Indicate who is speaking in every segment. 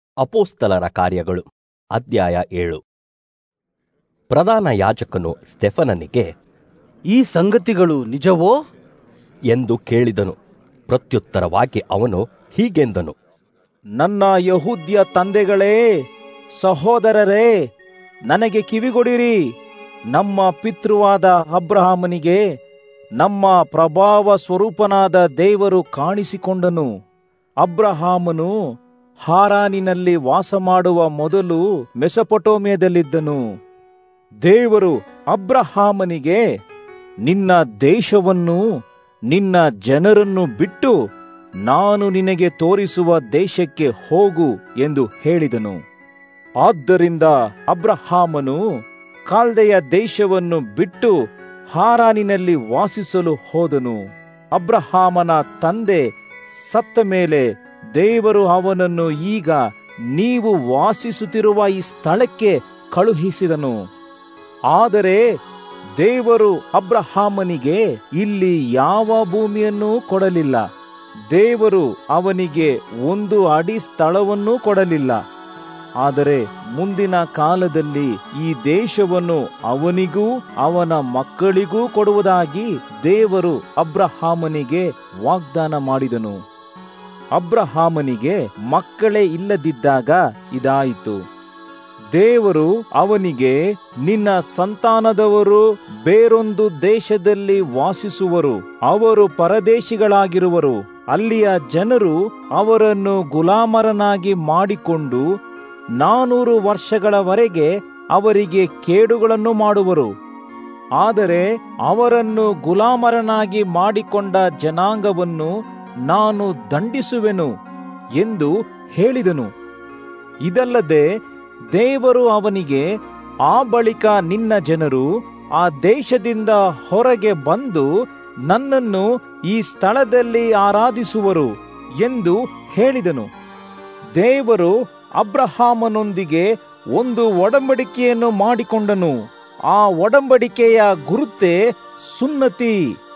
Speaker 1: ಅಪೋಸ್ತಲರ ಕಾರ್ಯಗಳು ಅಧ್ಯಾಯ ಏಳು ಪ್ರಧಾನ ಯಾಜಕನು ಸ್ಟೆಫನನಿಗೆ
Speaker 2: ಈ ಸಂಗತಿಗಳು ನಿಜವೋ
Speaker 1: ಎಂದು ಕೇಳಿದನು ಪ್ರತ್ಯುತ್ತರವಾಗಿ ಅವನು ಹೀಗೆಂದನು
Speaker 3: ನನ್ನ ಯಹೂದ್ಯ ತಂದೆಗಳೇ ಸಹೋದರರೇ ನನಗೆ ಕಿವಿಗೊಡಿರಿ ನಮ್ಮ ಪಿತೃವಾದ ಅಬ್ರಹಾಮನಿಗೆ ನಮ್ಮ ಪ್ರಭಾವ ಸ್ವರೂಪನಾದ ದೇವರು ಕಾಣಿಸಿಕೊಂಡನು ಅಬ್ರಹಾಮನು ಹಾರಾನಿನಲ್ಲಿ ವಾಸ ಮಾಡುವ ಮೊದಲು ಮೆಸಪಟೋಮಿಯದಲ್ಲಿದ್ದನು ದೇವರು ಅಬ್ರಹಾಮನಿಗೆ ನಿನ್ನ ದೇಶವನ್ನು ನಿನ್ನ ಜನರನ್ನು ಬಿಟ್ಟು ನಾನು ನಿನಗೆ ತೋರಿಸುವ ದೇಶಕ್ಕೆ ಹೋಗು ಎಂದು ಹೇಳಿದನು ಆದ್ದರಿಂದ ಅಬ್ರಹಾಮನು ಕಾಲ್ದೆಯ ದೇಶವನ್ನು ಬಿಟ್ಟು ಹಾರಾನಿನಲ್ಲಿ ವಾಸಿಸಲು ಹೋದನು ಅಬ್ರಹಾಮನ ತಂದೆ ಸತ್ತ ಮೇಲೆ ದೇವರು ಅವನನ್ನು ಈಗ ನೀವು ವಾಸಿಸುತ್ತಿರುವ ಈ ಸ್ಥಳಕ್ಕೆ ಕಳುಹಿಸಿದನು ಆದರೆ ದೇವರು ಅಬ್ರಹಾಮನಿಗೆ ಇಲ್ಲಿ ಯಾವ ಭೂಮಿಯನ್ನೂ ಕೊಡಲಿಲ್ಲ ದೇವರು ಅವನಿಗೆ ಒಂದು ಅಡಿ ಸ್ಥಳವನ್ನೂ ಕೊಡಲಿಲ್ಲ ಆದರೆ ಮುಂದಿನ ಕಾಲದಲ್ಲಿ ಈ ದೇಶವನ್ನು ಅವನಿಗೂ ಅವನ ಮಕ್ಕಳಿಗೂ ಕೊಡುವುದಾಗಿ ದೇವರು ಅಬ್ರಹಾಮನಿಗೆ ವಾಗ್ದಾನ ಮಾಡಿದನು ಅಬ್ರಹಾಮನಿಗೆ ಮಕ್ಕಳೇ ಇಲ್ಲದಿದ್ದಾಗ ಇದಾಯಿತು ದೇವರು ಅವನಿಗೆ ನಿನ್ನ ಸಂತಾನದವರು ಬೇರೊಂದು ದೇಶದಲ್ಲಿ ವಾಸಿಸುವರು ಅವರು ಪರದೇಶಿಗಳಾಗಿರುವರು ಅಲ್ಲಿಯ ಜನರು ಅವರನ್ನು ಗುಲಾಮರನಾಗಿ ಮಾಡಿಕೊಂಡು ನಾನೂರು ವರ್ಷಗಳವರೆಗೆ ಅವರಿಗೆ ಕೇಡುಗಳನ್ನು ಮಾಡುವರು ಆದರೆ ಅವರನ್ನು ಗುಲಾಮರನಾಗಿ ಮಾಡಿಕೊಂಡ ಜನಾಂಗವನ್ನು ನಾನು ದಂಡಿಸುವೆನು ಎಂದು ಹೇಳಿದನು ಇದಲ್ಲದೆ ದೇವರು ಅವನಿಗೆ ಆ ಬಳಿಕ ನಿನ್ನ ಜನರು ಆ ದೇಶದಿಂದ ಹೊರಗೆ ಬಂದು ನನ್ನನ್ನು ಈ ಸ್ಥಳದಲ್ಲಿ ಆರಾಧಿಸುವರು ಎಂದು ಹೇಳಿದನು ದೇವರು ಅಬ್ರಹಾಮನೊಂದಿಗೆ ಒಂದು ಒಡಂಬಡಿಕೆಯನ್ನು ಮಾಡಿಕೊಂಡನು ಆ ಒಡಂಬಡಿಕೆಯ ಗುರುತೇ ಸುನ್ನತಿ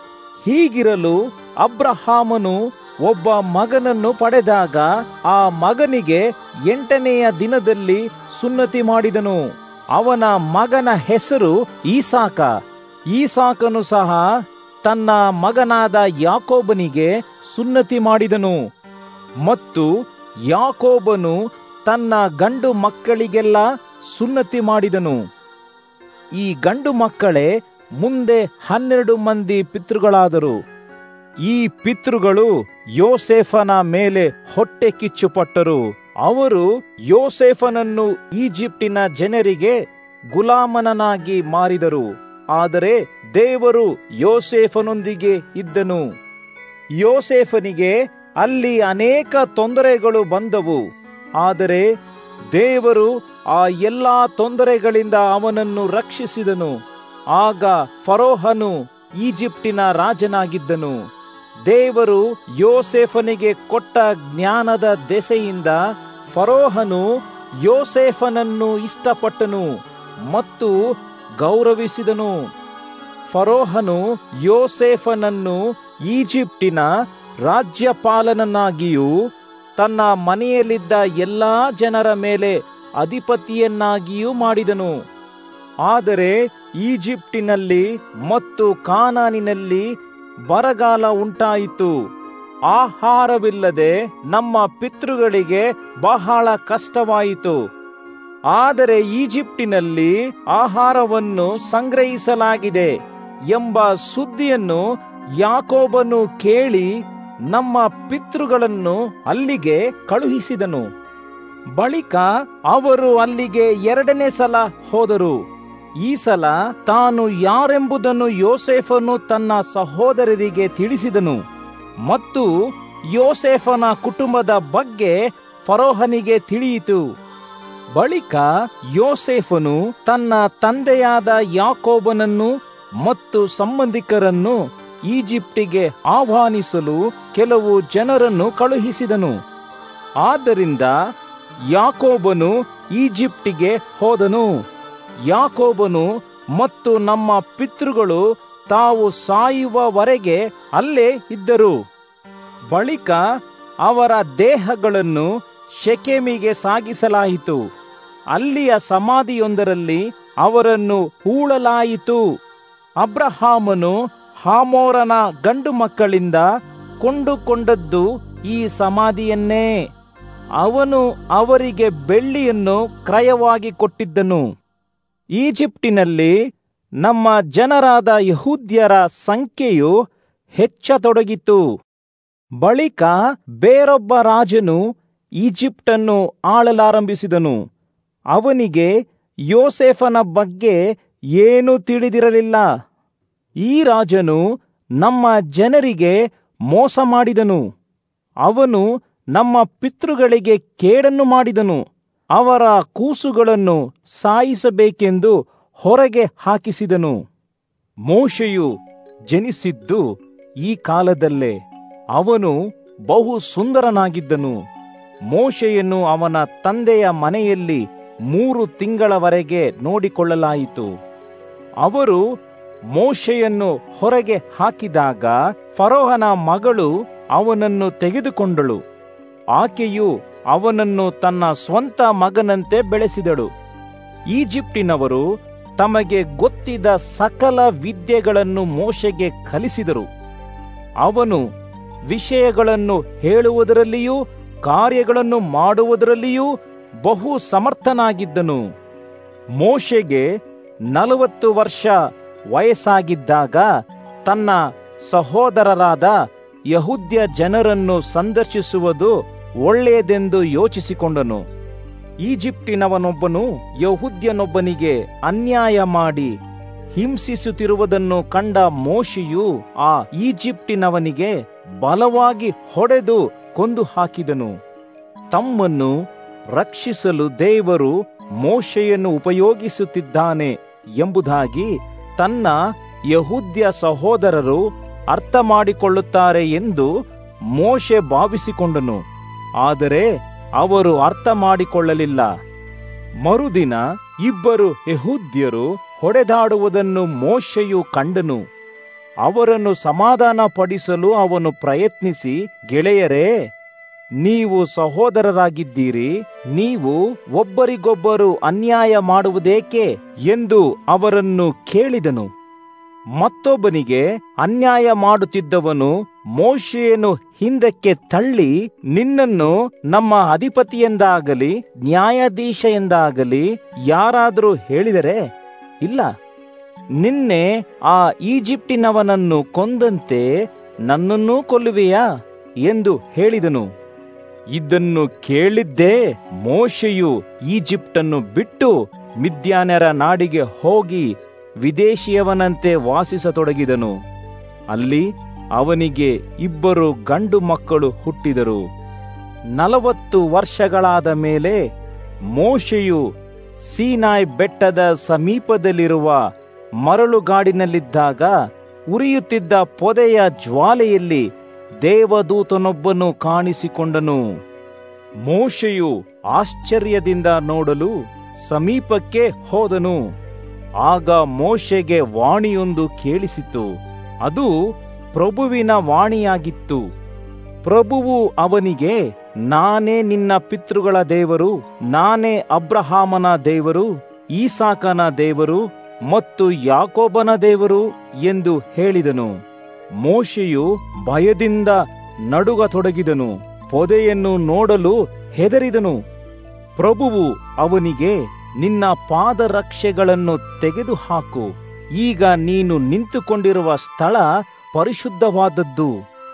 Speaker 3: ಹೀಗಿರಲು ಅಬ್ರಹಾಮನು ಒಬ್ಬ ಮಗನನ್ನು ಪಡೆದಾಗ ಆ ಮಗನಿಗೆ ಎಂಟನೆಯ ದಿನದಲ್ಲಿ ಸುನ್ನತಿ ಮಾಡಿದನು ಅವನ ಮಗನ ಹೆಸರು ಈಸಾಕ ಈಸಾಕನು ಸಹ ತನ್ನ ಮಗನಾದ ಯಾಕೋಬನಿಗೆ ಸುನ್ನತಿ ಮಾಡಿದನು ಮತ್ತು ಯಾಕೋಬನು ತನ್ನ ಗಂಡು ಮಕ್ಕಳಿಗೆಲ್ಲ ಸುನ್ನತಿ ಮಾಡಿದನು ಈ ಗಂಡು ಮಕ್ಕಳೇ ಮುಂದೆ ಹನ್ನೆರಡು ಮಂದಿ ಪಿತೃಗಳಾದರು ಈ ಪಿತೃಗಳು ಯೋಸೇಫನ ಮೇಲೆ ಹೊಟ್ಟೆ ಕಿಚ್ಚುಪಟ್ಟರು ಅವರು ಯೋಸೇಫನನ್ನು ಈಜಿಪ್ಟಿನ ಜನರಿಗೆ ಗುಲಾಮನನಾಗಿ ಮಾರಿದರು ಆದರೆ ದೇವರು ಯೋಸೇಫನೊಂದಿಗೆ ಇದ್ದನು ಯೋಸೇಫನಿಗೆ ಅಲ್ಲಿ ಅನೇಕ ತೊಂದರೆಗಳು ಬಂದವು ಆದರೆ ದೇವರು ಆ ಎಲ್ಲಾ ತೊಂದರೆಗಳಿಂದ ಅವನನ್ನು ರಕ್ಷಿಸಿದನು ಆಗ ಫರೋಹನು ಈಜಿಪ್ಟಿನ ರಾಜನಾಗಿದ್ದನು ದೇವರು ಯೋಸೇಫನಿಗೆ ಕೊಟ್ಟ ಜ್ಞಾನದ ದೆಸೆಯಿಂದ ಫರೋಹನು ಯೋಸೇಫನನ್ನು ಇಷ್ಟಪಟ್ಟನು ಮತ್ತು ಗೌರವಿಸಿದನು ಫರೋಹನು ಯೋಸೇಫನನ್ನು ಈಜಿಪ್ಟಿನ ರಾಜ್ಯಪಾಲನನ್ನಾಗಿಯೂ ತನ್ನ ಮನೆಯಲ್ಲಿದ್ದ ಎಲ್ಲಾ ಜನರ ಮೇಲೆ ಅಧಿಪತಿಯನ್ನಾಗಿಯೂ ಮಾಡಿದನು ಆದರೆ ಈಜಿಪ್ಟಿನಲ್ಲಿ ಮತ್ತು ಕಾನಾನಿನಲ್ಲಿ ಬರಗಾಲ ಉಂಟಾಯಿತು ಆಹಾರವಿಲ್ಲದೆ ನಮ್ಮ ಪಿತೃಗಳಿಗೆ ಬಹಳ ಕಷ್ಟವಾಯಿತು ಆದರೆ ಈಜಿಪ್ಟಿನಲ್ಲಿ ಆಹಾರವನ್ನು ಸಂಗ್ರಹಿಸಲಾಗಿದೆ ಎಂಬ ಸುದ್ದಿಯನ್ನು ಯಾಕೋಬನು ಕೇಳಿ ನಮ್ಮ ಪಿತೃಗಳನ್ನು ಅಲ್ಲಿಗೆ ಕಳುಹಿಸಿದನು ಬಳಿಕ ಅವರು ಅಲ್ಲಿಗೆ ಎರಡನೇ ಸಲ ಹೋದರು ಈ ಸಲ ತಾನು ಯಾರೆಂಬುದನ್ನು ಯೋಸೇಫನು ತನ್ನ ಸಹೋದರರಿಗೆ ತಿಳಿಸಿದನು ಮತ್ತು ಯೋಸೇಫನ ಕುಟುಂಬದ ಬಗ್ಗೆ ಫರೋಹನಿಗೆ ತಿಳಿಯಿತು ಬಳಿಕ ಯೋಸೇಫನು ತನ್ನ ತಂದೆಯಾದ ಯಾಕೋಬನನ್ನು ಮತ್ತು ಸಂಬಂಧಿಕರನ್ನು ಈಜಿಪ್ಟಿಗೆ ಆಹ್ವಾನಿಸಲು ಕೆಲವು ಜನರನ್ನು ಕಳುಹಿಸಿದನು ಆದ್ದರಿಂದ ಯಾಕೋಬನು ಈಜಿಪ್ಟಿಗೆ ಹೋದನು ಯಾಕೋಬನು ಮತ್ತು ನಮ್ಮ ಪಿತೃಗಳು ತಾವು ಸಾಯುವವರೆಗೆ ಅಲ್ಲೇ ಇದ್ದರು ಬಳಿಕ ಅವರ ದೇಹಗಳನ್ನು ಶೆಕೆಮಿಗೆ ಸಾಗಿಸಲಾಯಿತು ಅಲ್ಲಿಯ ಸಮಾಧಿಯೊಂದರಲ್ಲಿ ಅವರನ್ನು ಹೂಳಲಾಯಿತು ಅಬ್ರಹಾಮನು ಹಾಮೋರನ ಗಂಡು ಮಕ್ಕಳಿಂದ ಕೊಂಡುಕೊಂಡದ್ದು ಈ ಸಮಾಧಿಯನ್ನೇ ಅವನು ಅವರಿಗೆ ಬೆಳ್ಳಿಯನ್ನು ಕ್ರಯವಾಗಿ ಕೊಟ್ಟಿದ್ದನು ಈಜಿಪ್ಟಿನಲ್ಲಿ ನಮ್ಮ ಜನರಾದ ಯಹೂದ್ಯರ ಸಂಖ್ಯೆಯು ಹೆಚ್ಚತೊಡಗಿತು ಬಳಿಕ ಬೇರೊಬ್ಬ ರಾಜನು ಈಜಿಪ್ಟನ್ನು ಆಳಲಾರಂಭಿಸಿದನು ಅವನಿಗೆ ಯೋಸೇಫನ ಬಗ್ಗೆ ಏನೂ ತಿಳಿದಿರಲಿಲ್ಲ ಈ ರಾಜನು ನಮ್ಮ ಜನರಿಗೆ ಮೋಸ ಮಾಡಿದನು ಅವನು ನಮ್ಮ ಪಿತೃಗಳಿಗೆ ಕೇಡನ್ನು ಮಾಡಿದನು ಅವರ ಕೂಸುಗಳನ್ನು ಸಾಯಿಸಬೇಕೆಂದು ಹೊರಗೆ ಹಾಕಿಸಿದನು ಮೋಶೆಯು ಜನಿಸಿದ್ದು ಈ ಕಾಲದಲ್ಲೇ ಅವನು ಬಹು ಸುಂದರನಾಗಿದ್ದನು ಮೋಶೆಯನ್ನು ಅವನ ತಂದೆಯ ಮನೆಯಲ್ಲಿ ಮೂರು ತಿಂಗಳವರೆಗೆ ನೋಡಿಕೊಳ್ಳಲಾಯಿತು ಅವರು ಮೋಶೆಯನ್ನು ಹೊರಗೆ ಹಾಕಿದಾಗ ಫರೋಹನ ಮಗಳು ಅವನನ್ನು ತೆಗೆದುಕೊಂಡಳು ಆಕೆಯು ಅವನನ್ನು ತನ್ನ ಸ್ವಂತ ಮಗನಂತೆ ಬೆಳೆಸಿದಳು ಈಜಿಪ್ಟಿನವರು ತಮಗೆ ಗೊತ್ತಿದ್ದ ಸಕಲ ವಿದ್ಯೆಗಳನ್ನು ಮೋಶೆಗೆ ಕಲಿಸಿದರು ಅವನು ವಿಷಯಗಳನ್ನು ಹೇಳುವುದರಲ್ಲಿಯೂ ಕಾರ್ಯಗಳನ್ನು ಮಾಡುವುದರಲ್ಲಿಯೂ ಬಹು ಸಮರ್ಥನಾಗಿದ್ದನು ಮೋಶೆಗೆ ನಲವತ್ತು ವರ್ಷ ವಯಸ್ಸಾಗಿದ್ದಾಗ ತನ್ನ ಸಹೋದರರಾದ ಯಹುದ್ಯ ಜನರನ್ನು ಸಂದರ್ಶಿಸುವುದು ಒಳ್ಳೆಯದೆಂದು ಯೋಚಿಸಿಕೊಂಡನು ಈಜಿಪ್ಟಿನವನೊಬ್ಬನು ಯಹುದ್ಯನೊಬ್ಬನಿಗೆ ಅನ್ಯಾಯ ಮಾಡಿ ಹಿಂಸಿಸುತ್ತಿರುವುದನ್ನು ಕಂಡ ಮೋಶೆಯು ಆ ಈಜಿಪ್ಟಿನವನಿಗೆ ಬಲವಾಗಿ ಹೊಡೆದು ಕೊಂದು ಹಾಕಿದನು ತಮ್ಮನ್ನು ರಕ್ಷಿಸಲು ದೇವರು ಮೋಶೆಯನ್ನು ಉಪಯೋಗಿಸುತ್ತಿದ್ದಾನೆ ಎಂಬುದಾಗಿ ತನ್ನ ಯಹುದ್ಯ ಸಹೋದರರು ಅರ್ಥ ಮಾಡಿಕೊಳ್ಳುತ್ತಾರೆ ಎಂದು ಮೋಶೆ ಭಾವಿಸಿಕೊಂಡನು ಆದರೆ ಅವರು ಅರ್ಥ ಮಾಡಿಕೊಳ್ಳಲಿಲ್ಲ ಮರುದಿನ ಇಬ್ಬರು ಯಹೂದ್ಯರು ಹೊಡೆದಾಡುವುದನ್ನು ಮೋಶೆಯು ಕಂಡನು ಅವರನ್ನು ಸಮಾಧಾನ ಪಡಿಸಲು ಅವನು ಪ್ರಯತ್ನಿಸಿ ಗೆಳೆಯರೇ ನೀವು ಸಹೋದರರಾಗಿದ್ದೀರಿ ನೀವು ಒಬ್ಬರಿಗೊಬ್ಬರು ಅನ್ಯಾಯ ಮಾಡುವುದೇಕೆ ಎಂದು ಅವರನ್ನು ಕೇಳಿದನು ಮತ್ತೊಬ್ಬನಿಗೆ ಅನ್ಯಾಯ ಮಾಡುತ್ತಿದ್ದವನು ಮೋಶೆಯನ್ನು ಹಿಂದಕ್ಕೆ ತಳ್ಳಿ ನಿನ್ನನ್ನು ನಮ್ಮ ಅಧಿಪತಿಯೆಂದಾಗಲಿ ನ್ಯಾಯಾಧೀಶ ಎಂದಾಗಲಿ ಯಾರಾದರೂ ಹೇಳಿದರೆ ಇಲ್ಲ ನಿನ್ನೆ ಆ ಈಜಿಪ್ಟಿನವನನ್ನು ಕೊಂದಂತೆ ನನ್ನನ್ನೂ ಕೊಲ್ಲುವೆಯಾ ಎಂದು ಹೇಳಿದನು ಇದನ್ನು ಕೇಳಿದ್ದೇ ಮೋಶೆಯು ಈಜಿಪ್ಟನ್ನು ಬಿಟ್ಟು ಮಿದ್ಯಾನರ ನಾಡಿಗೆ ಹೋಗಿ ವಿದೇಶಿಯವನಂತೆ ವಾಸಿಸತೊಡಗಿದನು ಅಲ್ಲಿ ಅವನಿಗೆ ಇಬ್ಬರು ಗಂಡು ಮಕ್ಕಳು ಹುಟ್ಟಿದರು ನಲವತ್ತು ವರ್ಷಗಳಾದ ಮೇಲೆ ಮೋಶೆಯು ಸೀನಾಯ್ ಬೆಟ್ಟದ ಸಮೀಪದಲ್ಲಿರುವ ಮರಳುಗಾಡಿನಲ್ಲಿದ್ದಾಗ ಉರಿಯುತ್ತಿದ್ದ ಪೊದೆಯ ಜ್ವಾಲೆಯಲ್ಲಿ ದೇವದೂತನೊಬ್ಬನು ಕಾಣಿಸಿಕೊಂಡನು ಮೋಶೆಯು ಆಶ್ಚರ್ಯದಿಂದ ನೋಡಲು ಸಮೀಪಕ್ಕೆ ಹೋದನು ಆಗ ಮೋಶೆಗೆ ವಾಣಿಯೊಂದು ಕೇಳಿಸಿತು ಅದು ಪ್ರಭುವಿನ ವಾಣಿಯಾಗಿತ್ತು ಪ್ರಭುವು ಅವನಿಗೆ ನಾನೇ ನಿನ್ನ ಪಿತೃಗಳ ದೇವರು ನಾನೇ ಅಬ್ರಹಾಮನ ದೇವರು ಈಸಾಕನ ದೇವರು ಮತ್ತು ಯಾಕೋಬನ ದೇವರು ಎಂದು ಹೇಳಿದನು ಮೋಶೆಯು ಭಯದಿಂದ ನಡುಗತೊಡಗಿದನು ಪೊದೆಯನ್ನು ನೋಡಲು ಹೆದರಿದನು ಪ್ರಭುವು ಅವನಿಗೆ ನಿನ್ನ ಪಾದರಕ್ಷೆಗಳನ್ನು ತೆಗೆದುಹಾಕು ಈಗ ನೀನು ನಿಂತುಕೊಂಡಿರುವ ಸ್ಥಳ ಪರಿಶುದ್ಧವಾದದ್ದು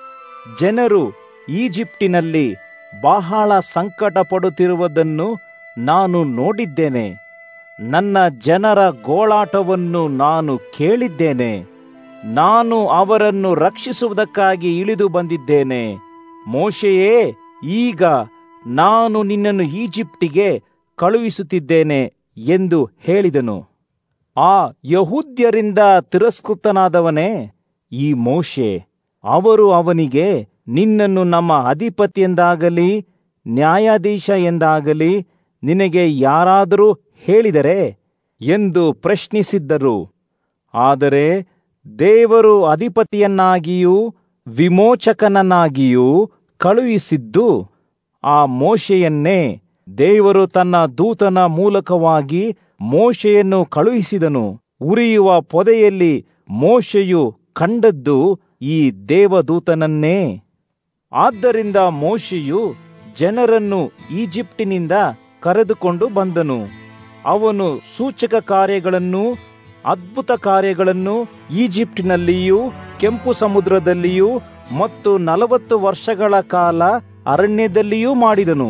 Speaker 3: ಜನರು ಈಜಿಪ್ಟಿನಲ್ಲಿ ಬಹಳ ಸಂಕಟ ಪಡುತ್ತಿರುವುದನ್ನು ನಾನು ನೋಡಿದ್ದೇನೆ ನನ್ನ ಜನರ ಗೋಳಾಟವನ್ನು ನಾನು ಕೇಳಿದ್ದೇನೆ ನಾನು ಅವರನ್ನು ರಕ್ಷಿಸುವುದಕ್ಕಾಗಿ ಇಳಿದು ಬಂದಿದ್ದೇನೆ ಮೋಶೆಯೇ ಈಗ ನಾನು ನಿನ್ನನ್ನು ಈಜಿಪ್ಟಿಗೆ ಕಳುಹಿಸುತ್ತಿದ್ದೇನೆ ಎಂದು ಹೇಳಿದನು ಆ ಯಹೂದ್ಯರಿಂದ ತಿರಸ್ಕೃತನಾದವನೇ ಈ ಮೋಶೆ ಅವರು ಅವನಿಗೆ ನಿನ್ನನ್ನು ನಮ್ಮ ಅಧಿಪತಿಯೆಂದಾಗಲಿ ನ್ಯಾಯಾಧೀಶ ಎಂದಾಗಲಿ ನಿನಗೆ ಯಾರಾದರೂ ಹೇಳಿದರೆ ಎಂದು ಪ್ರಶ್ನಿಸಿದ್ದರು ಆದರೆ ದೇವರು ಅಧಿಪತಿಯನ್ನಾಗಿಯೂ ವಿಮೋಚಕನನ್ನಾಗಿಯೂ ಕಳುಹಿಸಿದ್ದು ಆ ಮೋಶೆಯನ್ನೇ ದೇವರು ತನ್ನ ದೂತನ ಮೂಲಕವಾಗಿ ಮೋಶೆಯನ್ನು ಕಳುಹಿಸಿದನು ಉರಿಯುವ ಪೊದೆಯಲ್ಲಿ ಮೋಶೆಯು ಕಂಡದ್ದು ಈ ದೇವದೂತನನ್ನೇ ಆದ್ದರಿಂದ ಮೋಶೆಯು ಜನರನ್ನು ಈಜಿಪ್ಟಿನಿಂದ ಕರೆದುಕೊಂಡು ಬಂದನು ಅವನು ಸೂಚಕ ಕಾರ್ಯಗಳನ್ನು ಅದ್ಭುತ ಕಾರ್ಯಗಳನ್ನು ಈಜಿಪ್ಟಿನಲ್ಲಿಯೂ ಕೆಂಪು ಸಮುದ್ರದಲ್ಲಿಯೂ ಮತ್ತು ನಲವತ್ತು ವರ್ಷಗಳ ಕಾಲ ಅರಣ್ಯದಲ್ಲಿಯೂ ಮಾಡಿದನು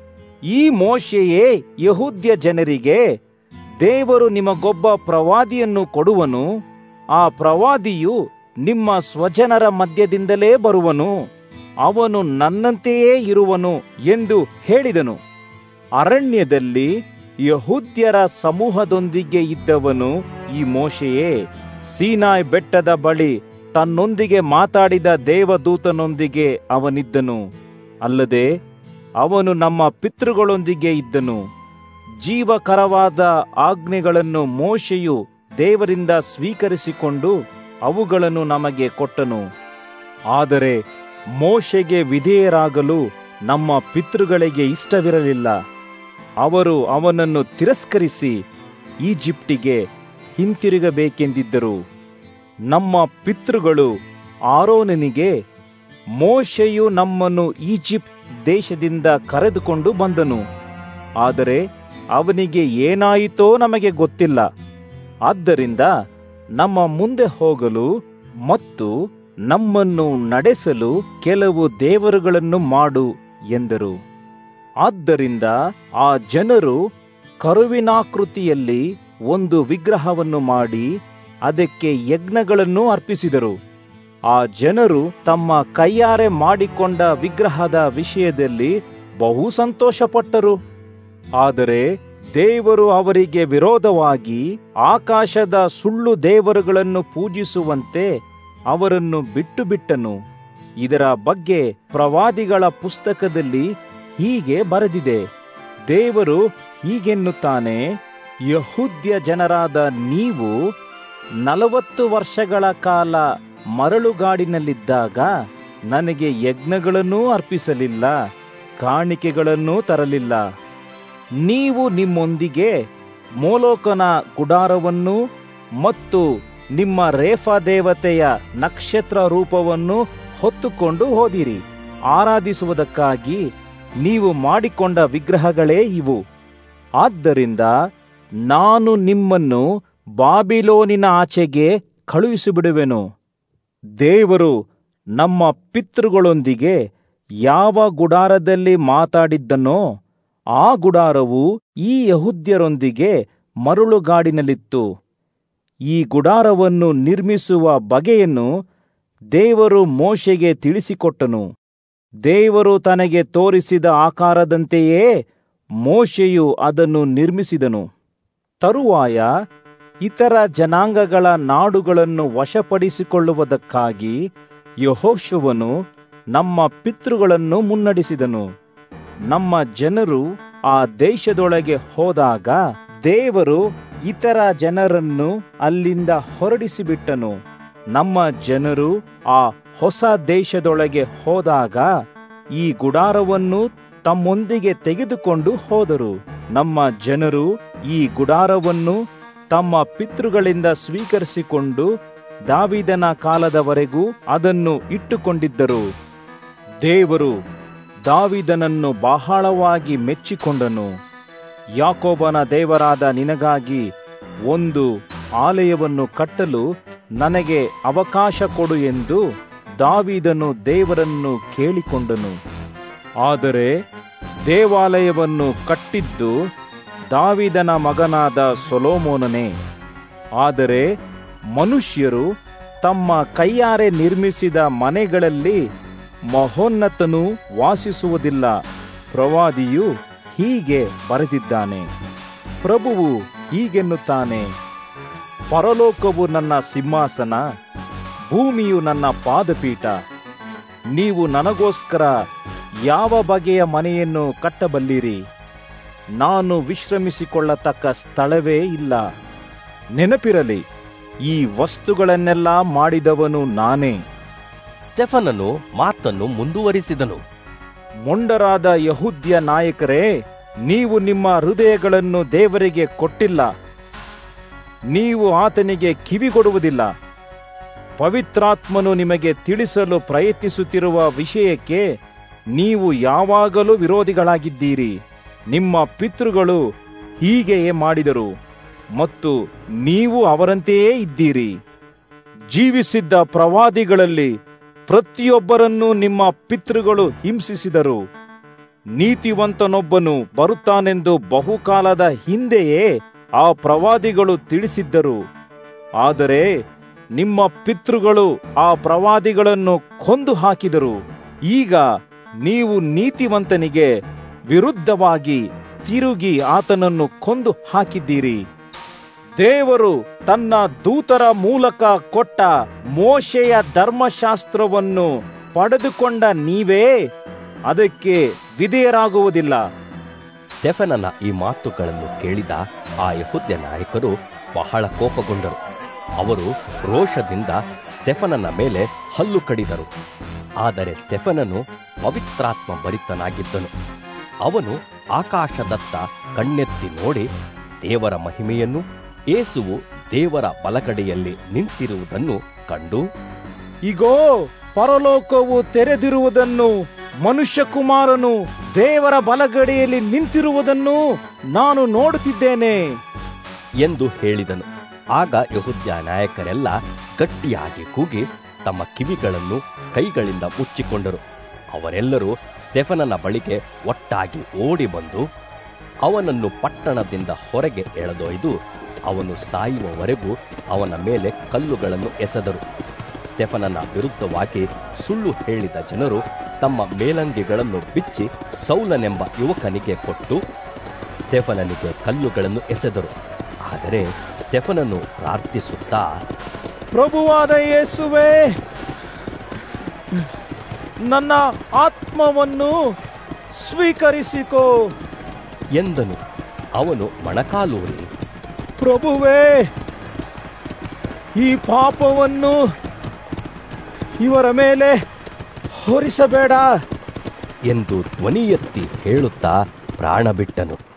Speaker 3: ಈ ಮೋಶೆಯೇ ಯಹೂದ್ಯ ಜನರಿಗೆ ದೇವರು ನಿಮಗೊಬ್ಬ ಪ್ರವಾದಿಯನ್ನು ಕೊಡುವನು ಆ ಪ್ರವಾದಿಯು ನಿಮ್ಮ ಸ್ವಜನರ ಮಧ್ಯದಿಂದಲೇ ಬರುವನು ಅವನು ನನ್ನಂತೆಯೇ ಇರುವನು ಎಂದು ಹೇಳಿದನು ಅರಣ್ಯದಲ್ಲಿ ಯಹೂದ್ಯರ ಸಮೂಹದೊಂದಿಗೆ ಇದ್ದವನು ಈ ಮೋಶೆಯೇ ಸೀನಾಯ್ ಬೆಟ್ಟದ ಬಳಿ ತನ್ನೊಂದಿಗೆ ಮಾತಾಡಿದ ದೇವದೂತನೊಂದಿಗೆ ಅವನಿದ್ದನು ಅಲ್ಲದೆ ಅವನು ನಮ್ಮ ಪಿತೃಗಳೊಂದಿಗೆ ಇದ್ದನು ಜೀವಕರವಾದ ಆಜ್ಞೆಗಳನ್ನು ಮೋಶೆಯು ದೇವರಿಂದ ಸ್ವೀಕರಿಸಿಕೊಂಡು ಅವುಗಳನ್ನು ನಮಗೆ ಕೊಟ್ಟನು ಆದರೆ ಮೋಶೆಗೆ ವಿಧೇಯರಾಗಲು ನಮ್ಮ ಪಿತೃಗಳಿಗೆ ಇಷ್ಟವಿರಲಿಲ್ಲ ಅವರು ಅವನನ್ನು ತಿರಸ್ಕರಿಸಿ ಈಜಿಪ್ಟಿಗೆ ಹಿಂತಿರುಗಬೇಕೆಂದಿದ್ದರು ನಮ್ಮ ಪಿತೃಗಳು ಆರೋನನಿಗೆ ಮೋಶೆಯು ನಮ್ಮನ್ನು ಈಜಿಪ್ಟ್ ದೇಶದಿಂದ ಕರೆದುಕೊಂಡು ಬಂದನು ಆದರೆ ಅವನಿಗೆ ಏನಾಯಿತೋ ನಮಗೆ ಗೊತ್ತಿಲ್ಲ ಆದ್ದರಿಂದ ನಮ್ಮ ಮುಂದೆ ಹೋಗಲು ಮತ್ತು ನಮ್ಮನ್ನು ನಡೆಸಲು ಕೆಲವು ದೇವರುಗಳನ್ನು ಮಾಡು ಎಂದರು ಆದ್ದರಿಂದ ಆ ಜನರು ಕರುವಿನಾಕೃತಿಯಲ್ಲಿ ಒಂದು ವಿಗ್ರಹವನ್ನು ಮಾಡಿ ಅದಕ್ಕೆ ಯಜ್ಞಗಳನ್ನು ಅರ್ಪಿಸಿದರು ಆ ಜನರು ತಮ್ಮ ಕೈಯಾರೆ ಮಾಡಿಕೊಂಡ ವಿಗ್ರಹದ ವಿಷಯದಲ್ಲಿ ಬಹು ಸಂತೋಷಪಟ್ಟರು ಆದರೆ ದೇವರು ಅವರಿಗೆ ವಿರೋಧವಾಗಿ ಆಕಾಶದ ಸುಳ್ಳು ದೇವರುಗಳನ್ನು ಪೂಜಿಸುವಂತೆ ಅವರನ್ನು ಬಿಟ್ಟು ಬಿಟ್ಟನು ಇದರ ಬಗ್ಗೆ ಪ್ರವಾದಿಗಳ ಪುಸ್ತಕದಲ್ಲಿ ಹೀಗೆ ಬರೆದಿದೆ ದೇವರು ಹೀಗೆನ್ನುತ್ತಾನೆ ಯಹೂದ್ಯ ಜನರಾದ ನೀವು ನಲವತ್ತು ವರ್ಷಗಳ ಕಾಲ ಮರಳುಗಾಡಿನಲ್ಲಿದ್ದಾಗ ನನಗೆ ಯಜ್ಞಗಳನ್ನೂ ಅರ್ಪಿಸಲಿಲ್ಲ ಕಾಣಿಕೆಗಳನ್ನೂ ತರಲಿಲ್ಲ ನೀವು ನಿಮ್ಮೊಂದಿಗೆ ಮೋಲೋಕನ ಗುಡಾರವನ್ನು ಮತ್ತು ನಿಮ್ಮ ರೇಫಾ ದೇವತೆಯ ನಕ್ಷತ್ರ ರೂಪವನ್ನು ಹೊತ್ತುಕೊಂಡು ಹೋದಿರಿ ಆರಾಧಿಸುವುದಕ್ಕಾಗಿ ನೀವು ಮಾಡಿಕೊಂಡ ವಿಗ್ರಹಗಳೇ ಇವು ಆದ್ದರಿಂದ ನಾನು ನಿಮ್ಮನ್ನು ಬಾಬಿಲೋನಿನ ಆಚೆಗೆ ಕಳುಹಿಸಿಬಿಡುವೆನು ದೇವರು ನಮ್ಮ ಪಿತೃಗಳೊಂದಿಗೆ ಯಾವ ಗುಡಾರದಲ್ಲಿ ಮಾತಾಡಿದ್ದನೋ ಆ ಗುಡಾರವು ಈ ಯಹುದ್ಯರೊಂದಿಗೆ ಮರಳುಗಾಡಿನಲ್ಲಿತ್ತು ಈ ಗುಡಾರವನ್ನು ನಿರ್ಮಿಸುವ ಬಗೆಯನ್ನು ದೇವರು ಮೋಶೆಗೆ ತಿಳಿಸಿಕೊಟ್ಟನು ದೇವರು ತನಗೆ ತೋರಿಸಿದ ಆಕಾರದಂತೆಯೇ ಮೋಶೆಯು ಅದನ್ನು ನಿರ್ಮಿಸಿದನು ತರುವಾಯ ಇತರ ಜನಾಂಗಗಳ ನಾಡುಗಳನ್ನು ವಶಪಡಿಸಿಕೊಳ್ಳುವುದಕ್ಕಾಗಿ ಯಹೋಶುವನು ನಮ್ಮ ಪಿತೃಗಳನ್ನು ಮುನ್ನಡೆಸಿದನು ನಮ್ಮ ಜನರು ಆ ದೇಶದೊಳಗೆ ಹೋದಾಗ ದೇವರು ಇತರ ಜನರನ್ನು ಅಲ್ಲಿಂದ ಹೊರಡಿಸಿಬಿಟ್ಟನು ನಮ್ಮ ಜನರು ಆ ಹೊಸ ದೇಶದೊಳಗೆ ಹೋದಾಗ ಈ ಗುಡಾರವನ್ನು ತಮ್ಮೊಂದಿಗೆ ತೆಗೆದುಕೊಂಡು ಹೋದರು ನಮ್ಮ ಜನರು ಈ ಗುಡಾರವನ್ನು ತಮ್ಮ ಪಿತೃಗಳಿಂದ ಸ್ವೀಕರಿಸಿಕೊಂಡು ದಾವಿದನ ಕಾಲದವರೆಗೂ ಅದನ್ನು ಇಟ್ಟುಕೊಂಡಿದ್ದರು ದೇವರು ದಾವಿದನನ್ನು ಬಹಳವಾಗಿ ಮೆಚ್ಚಿಕೊಂಡನು ಯಾಕೋಬನ ದೇವರಾದ ನಿನಗಾಗಿ ಒಂದು ಆಲಯವನ್ನು ಕಟ್ಟಲು ನನಗೆ ಅವಕಾಶ ಕೊಡು ಎಂದು ದಾವಿದನು ದೇವರನ್ನು ಕೇಳಿಕೊಂಡನು ಆದರೆ ದೇವಾಲಯವನ್ನು ಕಟ್ಟಿದ್ದು ದಾವಿದನ ಮಗನಾದ ಸೊಲೋಮೋನನೇ ಆದರೆ ಮನುಷ್ಯರು ತಮ್ಮ ಕೈಯಾರೆ ನಿರ್ಮಿಸಿದ ಮನೆಗಳಲ್ಲಿ ಮಹೋನ್ನತನು ವಾಸಿಸುವುದಿಲ್ಲ ಪ್ರವಾದಿಯು ಹೀಗೆ ಬರೆದಿದ್ದಾನೆ ಪ್ರಭುವು ಹೀಗೆನ್ನುತ್ತಾನೆ ಪರಲೋಕವು ನನ್ನ ಸಿಂಹಾಸನ ಭೂಮಿಯು ನನ್ನ ಪಾದಪೀಠ ನೀವು ನನಗೋಸ್ಕರ ಯಾವ ಬಗೆಯ ಮನೆಯನ್ನು ಕಟ್ಟಬಲ್ಲಿರಿ ನಾನು ವಿಶ್ರಮಿಸಿಕೊಳ್ಳತಕ್ಕ ಸ್ಥಳವೇ ಇಲ್ಲ ನೆನಪಿರಲಿ ಈ ವಸ್ತುಗಳನ್ನೆಲ್ಲ ಮಾಡಿದವನು ನಾನೇ
Speaker 1: ಸ್ಟೆಫನನು ಮಾತನ್ನು ಮುಂದುವರಿಸಿದನು
Speaker 3: ಮೊಂಡರಾದ ಯಹುದ್ಯ ನಾಯಕರೇ ನೀವು ನಿಮ್ಮ ಹೃದಯಗಳನ್ನು ದೇವರಿಗೆ ಕೊಟ್ಟಿಲ್ಲ ನೀವು ಆತನಿಗೆ ಕಿವಿಗೊಡುವುದಿಲ್ಲ ಪವಿತ್ರಾತ್ಮನು ನಿಮಗೆ ತಿಳಿಸಲು ಪ್ರಯತ್ನಿಸುತ್ತಿರುವ ವಿಷಯಕ್ಕೆ ನೀವು ಯಾವಾಗಲೂ ವಿರೋಧಿಗಳಾಗಿದ್ದೀರಿ ನಿಮ್ಮ ಪಿತೃಗಳು ಹೀಗೆಯೇ ಮಾಡಿದರು ಮತ್ತು ನೀವು ಅವರಂತೆಯೇ ಇದ್ದೀರಿ ಜೀವಿಸಿದ್ದ ಪ್ರವಾದಿಗಳಲ್ಲಿ ಪ್ರತಿಯೊಬ್ಬರನ್ನೂ ನಿಮ್ಮ ಪಿತೃಗಳು ಹಿಂಸಿಸಿದರು ನೀತಿವಂತನೊಬ್ಬನು ಬರುತ್ತಾನೆಂದು ಬಹುಕಾಲದ ಹಿಂದೆಯೇ ಆ ಪ್ರವಾದಿಗಳು ತಿಳಿಸಿದ್ದರು ಆದರೆ ನಿಮ್ಮ ಪಿತೃಗಳು ಆ ಪ್ರವಾದಿಗಳನ್ನು ಕೊಂದು ಹಾಕಿದರು ಈಗ ನೀವು ನೀತಿವಂತನಿಗೆ ವಿರುದ್ಧವಾಗಿ ತಿರುಗಿ ಆತನನ್ನು ಕೊಂದು ಹಾಕಿದ್ದೀರಿ ದೇವರು ತನ್ನ ದೂತರ ಮೂಲಕ ಕೊಟ್ಟ ಮೋಶೆಯ ಧರ್ಮಶಾಸ್ತ್ರವನ್ನು ಪಡೆದುಕೊಂಡ ನೀವೇ ಅದಕ್ಕೆ ವಿಧೇಯರಾಗುವುದಿಲ್ಲ
Speaker 1: ಸ್ಟೆಫನನ ಈ ಮಾತುಗಳನ್ನು ಕೇಳಿದ ಆ ಯಹುದ್ಯ ನಾಯಕರು ಬಹಳ ಕೋಪಗೊಂಡರು ಅವರು ರೋಷದಿಂದ ಸ್ಟೆಫನನ ಮೇಲೆ ಹಲ್ಲು ಕಡಿದರು ಆದರೆ ಸ್ಟೆಫನನು ಪವಿತ್ರಾತ್ಮ ಭರಿತನಾಗಿದ್ದನು ಅವನು ಆಕಾಶದತ್ತ ಕಣ್ಣೆತ್ತಿ ನೋಡಿ ದೇವರ ಮಹಿಮೆಯನ್ನು ಏಸುವು ದೇವರ ಬಲಗಡೆಯಲ್ಲಿ ನಿಂತಿರುವುದನ್ನು ಕಂಡು
Speaker 3: ಇಗೋ ಪರಲೋಕವು ತೆರೆದಿರುವುದನ್ನು ಮನುಷ್ಯ ಕುಮಾರನು ದೇವರ ಬಲಗಡೆಯಲ್ಲಿ ನಿಂತಿರುವುದನ್ನು ನಾನು ನೋಡುತ್ತಿದ್ದೇನೆ
Speaker 1: ಎಂದು ಹೇಳಿದನು ಆಗ ಯಹುದ್ಯ ನಾಯಕರೆಲ್ಲ ಗಟ್ಟಿಯಾಗಿ ಕೂಗಿ ತಮ್ಮ ಕಿವಿಗಳನ್ನು ಕೈಗಳಿಂದ ಮುಚ್ಚಿಕೊಂಡರು ಅವರೆಲ್ಲರೂ ಸ್ಟೆಫನನ ಬಳಿಗೆ ಒಟ್ಟಾಗಿ ಓಡಿ ಬಂದು ಅವನನ್ನು ಪಟ್ಟಣದಿಂದ ಹೊರಗೆ ಎಳೆದೊಯ್ದು ಅವನು ಸಾಯುವವರೆಗೂ ಅವನ ಮೇಲೆ ಕಲ್ಲುಗಳನ್ನು ಎಸೆದರು ಸ್ಟೆಫನನ ವಿರುದ್ಧವಾಗಿ ಸುಳ್ಳು ಹೇಳಿದ ಜನರು ತಮ್ಮ ಮೇಲಂಗಿಗಳನ್ನು ಬಿಚ್ಚಿ ಸೌಲನೆಂಬ ಯುವಕನಿಗೆ ಕೊಟ್ಟು ಸ್ಟೆಫನನಿಗೆ ಕಲ್ಲುಗಳನ್ನು ಎಸೆದರು ಆದರೆ ಸ್ಟೆಫನನು ಪ್ರಾರ್ಥಿಸುತ್ತಾ
Speaker 3: ಪ್ರಭುವಾದ ಯೇಸುವೆ ನನ್ನ ಆತ್ಮವನ್ನು ಸ್ವೀಕರಿಸಿಕೋ
Speaker 1: ಎಂದನು ಅವನು ಮೊಣಕಾಲೂರಿ
Speaker 3: ಪ್ರಭುವೇ ಈ ಪಾಪವನ್ನು ಇವರ ಮೇಲೆ ಹೊರಿಸಬೇಡ
Speaker 1: ಎಂದು ಧ್ವನಿ ಎತ್ತಿ ಹೇಳುತ್ತಾ ಪ್ರಾಣ ಬಿಟ್ಟನು